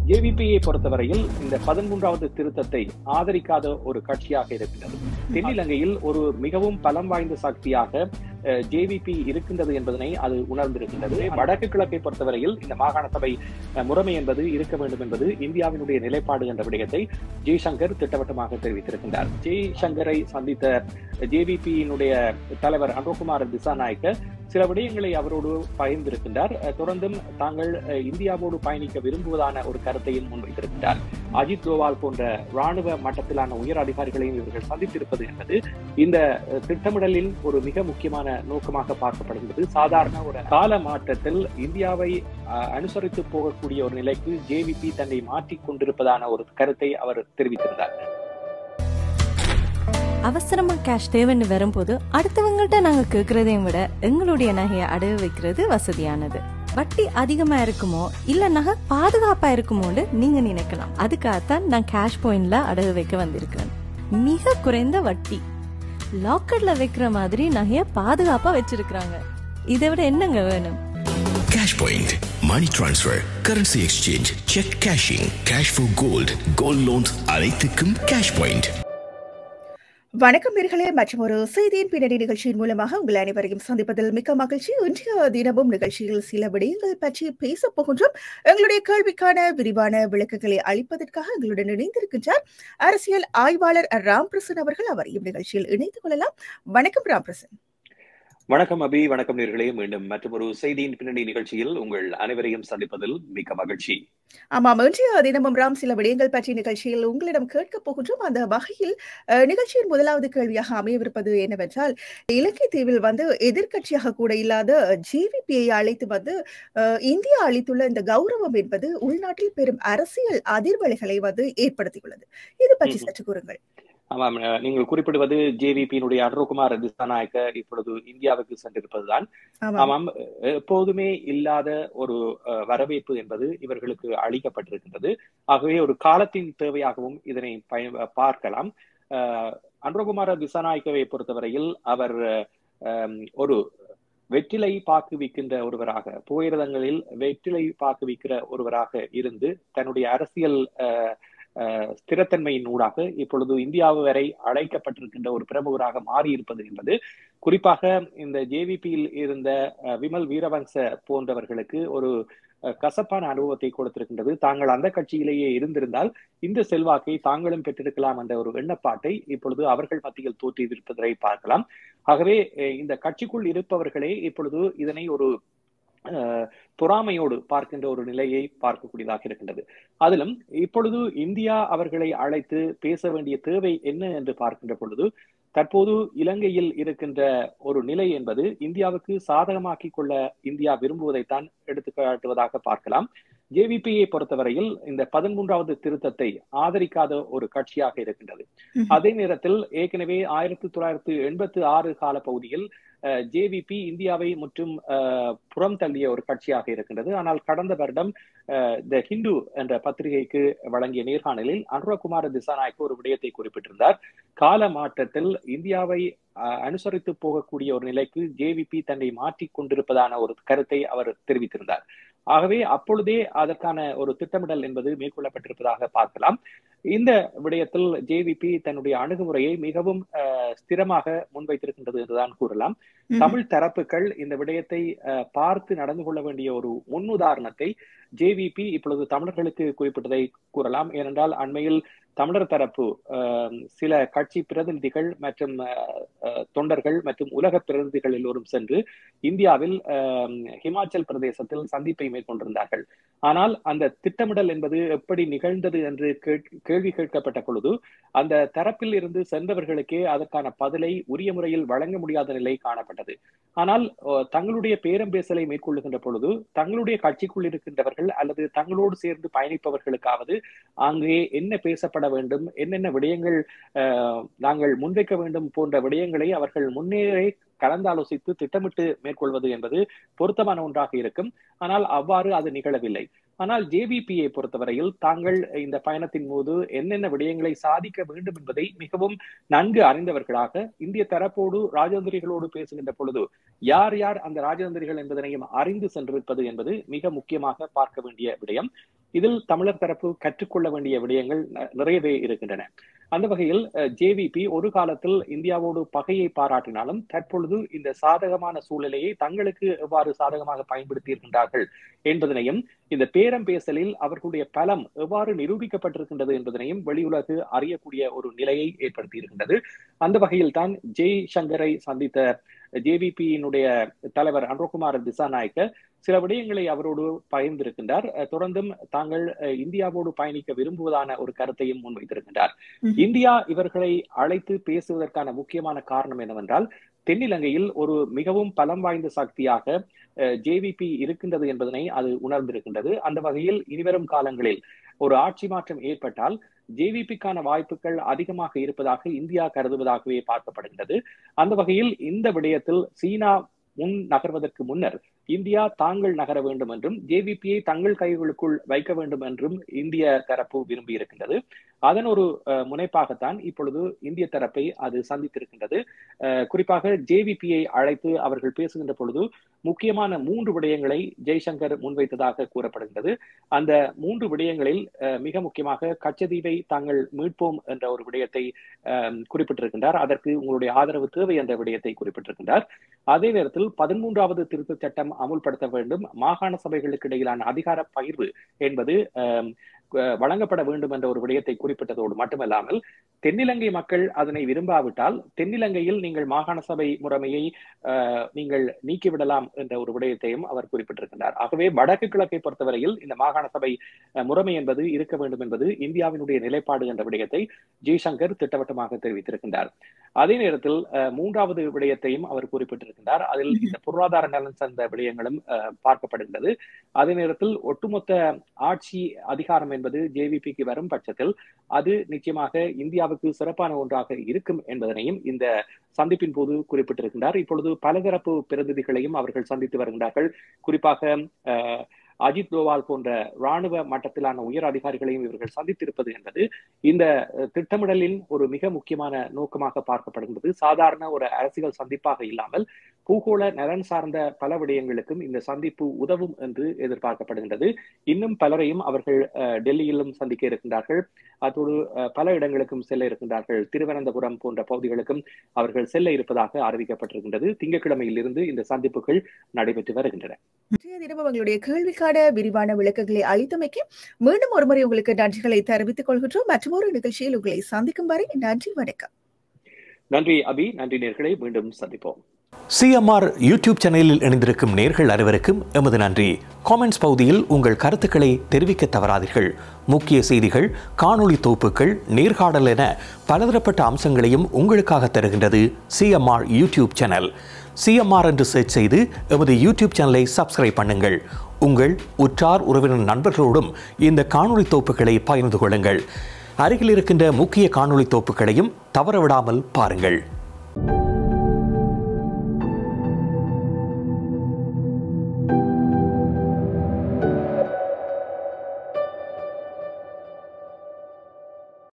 ஜேவிபியை பொறுத்தவரையில் இந்த பதிமூன்றாவது திருத்தத்தை ஆதரிக்காத ஒரு கட்சியாக இருக்கின்றது தென்னிலங்கையில் ஒரு மிகவும் பலம் வாய்ந்த சக்தியாக ஜேவிபி இருக்கின்றது என்பதனை அது உணர்ந்திருக்கின்றது வடக்கு கிழக்கை பொறுத்தவரையில் இந்த மாகாண சபை அஹ், முறைமை என்பது இருக்க வேண்டும் என்பது இந்தியாவினுடைய நிலைப்பாடு என்ற விடயத்தை ஜெய்சங்கர் திட்டவட்டமாக தெரிவித்திருக்கின்றார் ஜெய்சங்கரை சந்தித்த ஜேவிபியினுடைய தலைவர் அனுகுமார் திசாநாயக்க சில விடயங்களை அவரோடு பகிர்ந்திருக்கின்றார் அஹ், தொடர்ந்தும் தாங்கள் அஹ், இந்தியாவோடு பயணிக்க விரும்புவதான ஒரு கருத்தையும் முன்வைத்திருக்கின்றார் அஜித் தோவால் போன்ற ராணுவ மட்டத்திலான உயர் அதிகாரிகளையும் இவர்கள் சந்தித்திருப்பது என்பது இந்த அஹ், திட்டமிடலில் ஒரு மிக முக்கியமான நோக்கமாக பார்க்கப்படுகிறது சாதாரண ஒரு கால மாற்றத்தில் இந்தியாவை அஹ், அனுசரித்து போகக்கூடிய ஒரு நிலைக்கு ஜேவிபி தன்னை மாற்றிக் கொண்டிருப்பதான ஒரு கருத்தை அவர் தெரிவித்திருந்தார் அவசரமா கேஷ் தேவைன்னு வரும்போது அடுத்தவங்கள்ட்ட நாங்க கேக்குறதையும் விட எங்களுடைய நகையை அடகு வைக்கிறது வசதியானது வட்டி அதிகமா இருக்குமோ இல்ல நகை பாதுகாப்பா இருக்குமோன்னு நீங்க நினைக்கலாம் அதுக்காகத்தான் நான் கேஷ் பாயிண்ட்ல அடகு வைக்க வந்திருக்கேன் மிக குறைந்த வட்டி லாக்கர்ல வைக்கிற மாதிரி நகைய பாதுகாப்பா வச்சிருக்காங்க இதை விட என்னங்க வேணும் Cash Point. Money transfer, currency exchange, check cashing, cash for gold, gold loans அனைத்துக்கும் Cash Point. வணக்கம் நேர்களே மற்றும் ஒரு செய்தியின் பின்னணி நிகழ்ச்சியின் மூலமாக உங்கள் அனைவரையும் சந்திப்பதில் மிக்க மகிழ்ச்சி இன்றைய தினமும் நிகழ்ச்சியில் சில விடயங்கள் பற்றி பேசப் போகின்றோம் எங்களுடைய கேள்விக்கான விரிவான விளக்கங்களை அளிப்பதற்காக எங்களுடன் இணைந்திருக்கின்றார் அரசியல் ஆய்வாளர் ராம் பிரசன் அவர்கள் அவரையும் நிகழ்ச்சியில் இணைத்துக் கொள்ளலாம் வணக்கம் ராம் பிரசன் வணக்கம் அபி வணக்கம் நேர்களே மீண்டும் மற்றும் ஒரு செய்தியின் பின்னணி நிகழ்ச்சியில் உங்கள் அனைவரையும் சந்திப்பதில் மிக்க மகிழ்ச்சி ஆமாம் இன்றைய தினமும் ராம் சில விடயங்கள் பற்றிய நிகழ்ச்சியில் உங்களிடம் கேட்கப் போகின்றோம் அந்த வகையில் அஹ், நிகழ்ச்சியின் முதலாவது கேள்வியாக அமையவிருப்பது என்னவென்றால் இலங்கை தீவில் வந்து எதிர்க்கட்சியாக கூட இல்லாத ஜேவிபியை அழைத்து வந்து அஹ், இந்தியா அளித்துள்ள இந்த கௌரவம் என்பது உள்நாட்டில் பெரும் அரசியல் அதிர்வலைகளை வந்து ஏற்படுத்தியுள்ளது இது பற்றி ம்ஹும். சற்று கூறுங்கள் ஆமாம் அஹ், நீங்கள் குறிப்பிடுவது ஜேவிபியினுடைய அனுகுமார் திசாநாயக்க இப்பொழுது இந்தியாவுக்கு சென்றிருப்பதுதான் ஆமாம் ஆமாம் அஹ், எப்போதுமே இல்லாத ஒரு அஹ், வரவேற்பு என்பது இவர்களுக்கு அளிக்கப்பட்டிருக்கின்றது ஆகவே ஒரு காலத்தின் தேவையாகவும் இதனை பய பார்க்கலாம் அஹ், அனுகுமார திசாநாயக்கவை பொறுத்தவரையில் அவர் அஹ், ஒரு வெற்றிலை பாக்கு விற்கின்ற ஒருவராக புகையிரதங்களில் வெற்றிலை பாக்கு விற்கிற ஒருவராக இருந்து தன்னுடைய அரசியல் அஹ், அஹ், ஸ்திரத்தன்மையின் ஊடாக இப்பொழுது இந்தியாவு வரை அழைக்கப்பட்டிருக்கின்ற ஒரு பிரமுகராக மாறி இருப்பது என்பது குறிப்பாக இந்த ஜேவிபியில் இருந்த அஹ், விமல் வீரவன்ச போன்றவர்களுக்கு ஒரு அஹ், கசப்பான அனுபவத்தை கொடுத்திருக்கின்றது தாங்கள் அந்த கட்சியிலேயே இருந்திருந்தால் இந்த செல்வாக்கை தாங்களும் பெற்றிருக்கலாம் என்ற ஒரு எண்ணப்பாட்டை இப்பொழுது அவர்கள் மத்தியில் தோற்றியிருப்பதை பார்க்கலாம் ஆகவே அஹ், இந்த கட்சிக்குள் இருப்பவர்களே இப்பொழுது இதனை ஒரு அஹ், பொறாமையோடு பார்க்கின்ற ஒரு நிலையை பார்க்கக்கூடியதாக இருக்கின்றது அதிலும் இப்பொழுது இந்தியா அவர்களை அழைத்து பேச வேண்டிய தேவை என்ன என்று பார்க்கின்ற பொழுது தற்போது இலங்கையில் இருக்கின்ற ஒரு நிலை என்பது இந்தியாவுக்கு சாதகமாக்கிக் கொள்ள இந்தியா விரும்புவதைத்தான் எடுத்துக்காட்டுவதாக பார்க்கலாம் ஜேவிபியை பொறுத்தவரையில் இந்த பதிமூன்றாவது திருத்தத்தை ஆதரிக்காத ஒரு கட்சியாக இருக்கின்றது ம்ஹும். அதே நேரத்தில் ஏற்கனவே ஆயிரத்தி தொள்ளாயிரத்தி எண்பத்தி ஆறு கால பகுதியில் ஜேவிபி இந்தியாவை முற்றும் அஹ், புறம் தள்ளிய ஒரு கட்சியாக இருக்கின்றது ஆனால் கடந்த வருடம் த ஹிந்து என்ற பத்திரிகைக்கு வழங்கிய நேர்காணலில் அனுரகுமார திசாநாயக் ஒரு விடயத்தை குறிப்பிட்டிருந்தார் கால மாற்றத்தில் இந்தியாவை அஹ், அனுசரித்து போகக்கூடிய ஒரு நிலைக்கு ஜேவிபி தன்னை மாற்றிக் கொண்டிருப்பதான ஒரு கருத்தை அவர் தெரிவித்திருந்தார் ஆகவே அப்பொழுதே அதற்கான ஒரு திட்டமிடல் என்பது மேற்கொள்ளப்பட்டிருப்பதாக பார்க்கலாம் இந்த விடயத்தில் ஜேவிபி தன்னுடைய அணுகுமுறையை மிகவும் அஹ், ஸ்திரமாக முன்வைத்திருக்கின்றது என்றுதான் கூறலாம் ம்ஹும். தமிழ் தரப்புகள் இந்த விடயத்தை அஹ், பார்த்து நடந்து கொள்ள வேண்டிய ஒரு முன்னுதாரணத்தை ஜேவிபி இப்பொழுது தமிழர்களுக்கு குறிப்பிட்டதை கூறலாம் ஏனென்றால் அண்மையில் தமிழர் தரப்பு அஹ், சில கட்சி பிரதிநிதிகள் மற்றும் அஹ், அஹ், தொண்டர்கள் மற்றும் உலக பிரதிநிதிகள் எல்லோரும் சென்று இந்தியாவில் அஹ், ஹிமாச்சல் பிரதேசத்தில் சந்திப்பை மேற்கொண்டிருந்தார்கள் ஆனால் அந்த திட்டமிடல் என்பது எப்படி நிகழ்ந்தது என்று கேட்- கேள்வி கேட்கப்பட்ட பொழுது அந்த தரப்பில் இருந்து சென்றவர்களுக்கே அதற்கான பதிலை உரிய முறையில் வழங்க முடியாத நிலை காணப்பட்டது ஆனால் அஹ், தங்களுடைய பேரம் பேசலை மேற்கொள்ளுகின்ற பொழுது தங்களுடைய கட்சிக்குள் இருக்கின்றவர்கள் அல்லது தங்களோடு சேர்ந்து பயணிப்பவர்களுக்காவது அங்கே என்ன பேசப்பட வேண்டும் என்னென்ன விடயங்கள் அஹ், நாங்கள் முன்வைக்க வேண்டும் போன்ற விடயங்களை அவர்கள் முன்னேறே கலந்தாலோசித்து திட்டமிட்டு மேற்கொள்வது என்பது பொருத்தமான ஒன்றாக இருக்கும் ஆனால் அவ்வாறு அது நிகழவில்லை ஆனால் ஜேபிபியை பொறுத்தவரையில் தாங்கள் இந்த பயணத்தின் போது என்னென்ன விடயங்களை சாதிக்க வேண்டும் என்பதை மிகவும் நன்கு அறிந்தவர்களாக இந்திய தரப்போடு ராஜதந்திரிகளோடு பேசுகின்ற பொழுது யார் யார் அந்த ராஜதந்திரிகள் என்பதனையும் அறிந்து சென்றிருப்பது என்பது மிக முக்கியமாக பார்க்க வேண்டிய விடயம் இதில் தமிழர் தரப்பு கற்றுக்கொள்ள வேண்டிய விடயங்கள் நிறையவே இருக்கின்றன அந்த வகையில் ஜேவிபி ஒரு காலத்தில் இந்தியாவோடு பகையை பாராட்டினாலும் தற்பொழுது இந்த சாதகமான சூழ்நிலையை தங்களுக்கு எவ்வாறு சாதகமாக பயன்படுத்தி இருக்கின்றார்கள் என்பதனையும் இந்த பேரம் பேசலில் அவர்களுடைய பலம் எவ்வாறு நிரூபிக்கப்பட்டிருக்கின்றது என்பதனையும் வெளியுலகு அறியக்கூடிய ஒரு நிலையை ஏற்படுத்தி இருக்கின்றது அந்த வகையில் தான் ஜெய் சங்கரை சந்தித்த ஜேவிபியினுடைய தலைவர் அன்ரோகுமார் திசாநாயக்க சில விடயங்களை அவரோடு பகிர்ந்திருக்கின்றார் தொடர்ந்தும் தாங்கள் இந்தியாவோடு பயணிக்க விரும்புவதான ஒரு கருத்தையும் முன்வைத்திருக்கின்றார் இந்தியா இவர்களை அழைத்து பேசுவதற்கான முக்கியமான காரணம் என்னவென்றால் தென்னிலங்கையில் ஒரு மிகவும் பலம் வாய்ந்த சக்தியாக ஜேவிபி இருக்கின்றது என்பதனை அது உணர்ந்திருக்கின்றது அந்த வகையில் இனிவரும் காலங்களில் ஒரு ஆட்சி மாற்றம் ஏற்பட்டால் ஜேவிபிக்கான வாய்ப்புகள் அதிகமாக இருப்பதாக இந்தியா கருதுவதாகவே பார்க்கப்படுகின்றது அந்த வகையில் இந்த விடயத்தில் சீனா முன் நகர்வதற்கு முன்னர் இந்தியா தாங்கள் நகர வேண்டும் என்றும் ஜேவிபியை தங்கள் கைகளுக்குள் வைக்க வேண்டும் என்றும் இந்திய தரப்பு விரும்பி இருக்கின்றது அதன் ஒரு முனைப்பாகத்தான் இப்பொழுது இந்திய தரப்பை அது சந்தித்திருக்கின்றது குறிப்பாக ஜேவிபியை அழைத்து அவர்கள் பேசுகின்ற பொழுது முக்கியமான மூன்று விடயங்களை ஜெய்சங்கர் முன்வைத்ததாக கூறப்படுகின்றது அந்த மூன்று விடயங்களில் மிக முக்கியமாக கச்சதீவை தாங்கள் மீட்போம் என்ற ஒரு விடயத்தை குறிப்பிட்டிருக்கின்றார் அதற்கு உங்களுடைய ஆதரவு தேவை என்ற விடயத்தை குறிப்பிட்டிருக்கின்றார் அதே நேரத்தில் பதிமூன்றாவது திருத்தச் சட்டம் அமுல்படுத்த வேண்டும் மாகாண சபைகளுக்கு இடையிலான அதிகார பகிர்வு என்பது வழங்கப்பட வேண்டும் என்ற ஒரு விடயத்தை குறிப்பிட்டதோடு மட்டுமல்லாமல் தென்னிலங்கை மக்கள் அதனை விரும்பாவிட்டால் தென்னிலங்கையில் நீங்கள் மாகாண சபை முறைமையை நீங்கள் நீக்கிவிடலாம் என்ற ஒரு விடயத்தையும் அவர் குறிப்பிட்டிருக்கின்றார் ஆகவே வடக்கு கிழக்கை பொறுத்தவரையில் இந்த மாகாண சபை முறைமை என்பது இருக்க வேண்டும் என்பது இந்தியாவினுடைய நிலைப்பாடு என்ற விடயத்தை ஜெய்சங்கர் திட்டவட்டமாக தெரிவித்திருக்கின்றார் அதே நேரத்தில் மூன்றாவது விடயத்தையும் அவர் குறிப்பிட்டிருக்கின்றார் அதில் இந்த பொருளாதார நலன் சார்ந்த விடயங்களும் பார்க்கப்படுகின்றது அதே நேரத்தில் ஒட்டுமொத்த ஆட்சி அதிகாரம் என்பது ஜேவிபிக்கு வரும் பட்சத்தில் அது நிச்சயமாக இந்தியாவுக்கு சிறப்பான ஒன்றாக இருக்கும் என்பதனையும் இந்த சந்திப்பின் போது குறிப்பிட்டிருக்கின்றார் இப்பொழுது பலதரப்பு பிரதிநிதிகளையும் அவர்கள் சந்தித்து வருகின்றார்கள் குறிப்பாக அஜித் தோவால் போன்ற ராணுவ மட்டத்திலான உயர் அதிகாரிகளையும் இவர்கள் சந்தித்திருப்பது என்பது இந்த திட்டமிடலின் ஒரு மிக முக்கியமான நோக்கமாக பார்க்கப்படுகிறது சாதாரண ஒரு அரசியல் சந்திப்பாக இல்லாமல் பூகோள நலன் சார்ந்த பல விடயங்களுக்கும் இந்த சந்திப்பு உதவும் என்று எதிர்பார்க்கப்படுகின்றது இன்னும் பலரையும் அவர்கள் டெல்லியிலும் சந்திக்க இருக்கின்றார்கள் அதோடு பல இடங்களுக்கும் செல்ல இருக்கின்றார்கள் திருவனந்தபுரம் போன்ற பகுதிகளுக்கும் அவர்கள் செல்ல இருப்பதாக அறிவிக்கப்பட்டிருக்கின்றது திங்கட்கிழமையில் இருந்து இந்த சந்திப்புகள் நடைபெற்று வருகின்றன தினம் உங்களுடைய கேள்விக்கான விரிவான விளக்கங்களை அளித்தமைக்கு மீண்டும் ஒருமுறை உங்களுக்கு நன்றிகளை தெரிவித்துக் கொள்கின்றோம் மற்றும் ஒரு நிகழ்ச்சியில் உங்களை சந்திக்கும் வரை நன்றி வணக்கம் நன்றி அபி நன்றி நேர்களை மீண்டும் சந்திப்போம் சிஎம்ஆர் யூடியூப் சேனலில் இணைந்திருக்கும் நேர்கள் அனைவருக்கும் எமது நன்றி காமெண்ட்ஸ் பகுதியில் உங்கள் கருத்துக்களை தெரிவிக்க தவறாதீர்கள் முக்கிய செய்திகள் காணொளி தொகுப்புகள் நேர்காணல் என பலதரப்பட்ட அம்சங்களையும் உங்களுக்காக தருகின்றது சிஎம்ஆர் யூடியூப் சேனல் சிஎம்ஆர் என்று சர்ச் செய்து எமது யூடியூப் சேனலை சப்ஸ்கிரைப் பண்ணுங்கள் உங்கள் உற்றார் உறவினர் நண்பர்களோடும் இந்த காணொளி தொகுப்புகளை பகிர்ந்து கொள்ளுங்கள் அருகில் இருக்கின்ற முக்கிய காணொளி தொகுப்புகளையும் தவறவிடாமல் பாருங்கள்